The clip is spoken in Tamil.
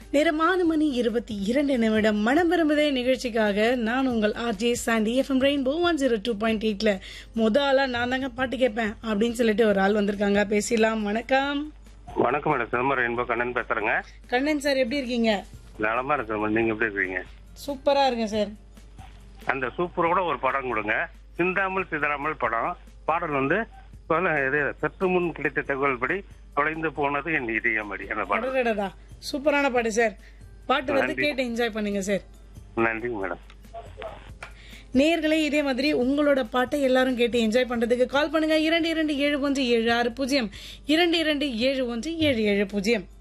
நேரமான மணி இருபத்தி இரண்டு நிமிடம் மனம் விரும்புதே நிகழ்ச்சிக்காக நான் உங்கள் RJ Sandy FM rainbow one zero two point எயிட்ல முத ஆளா நான் தாங்க பாட்டு கேட்பேன் அப்படின்னு சொல்லிட்டு ஒரு ஆள் வந்திருக்காங்க பேசிடலாம் வணக்கம் வணக்கம் மேடம் சிதம்பரம் என்போ கண்ணன் பேசுறேங்க கண்ணன் சார் எப்படி இருக்கீங்க நலமா இருக்கேன் மேடம் நீங்க எப்படி இருக்கீங்க சூப்பரா இருக்கேன் சார் அந்த சூப்பரோட ஒரு படம் கொடுங்க சிந்தாமல் சிதறாமல் படம் பாடல் வந்து சொல்ல, இது சற்று முன் கிடைத்த தகவல் படி தொலைந்து போனது என் இதயம் அடி அந்த பாடல் அடடடா சூப்பரான பாட்டு சார் பாட்டு வந்து கேட்டு என்ஜாய் பண்ணுங்க சார் நன்றிங்க மேடம் நேர்களே இதே மாதிரி உங்களோட பாட்டை எல்லாரும் கேட்டு என்ஜாய் பண்றதுக்கு கால் பண்ணுங்க இரண்டு இரண்டு ஏழு ஒன்று ஏழு ஆறு பூஜ்ஜியம் இரண்டு இரண்டு ஏழு ஒன்று ஏழு ஏழு பூஜ்ஜியம்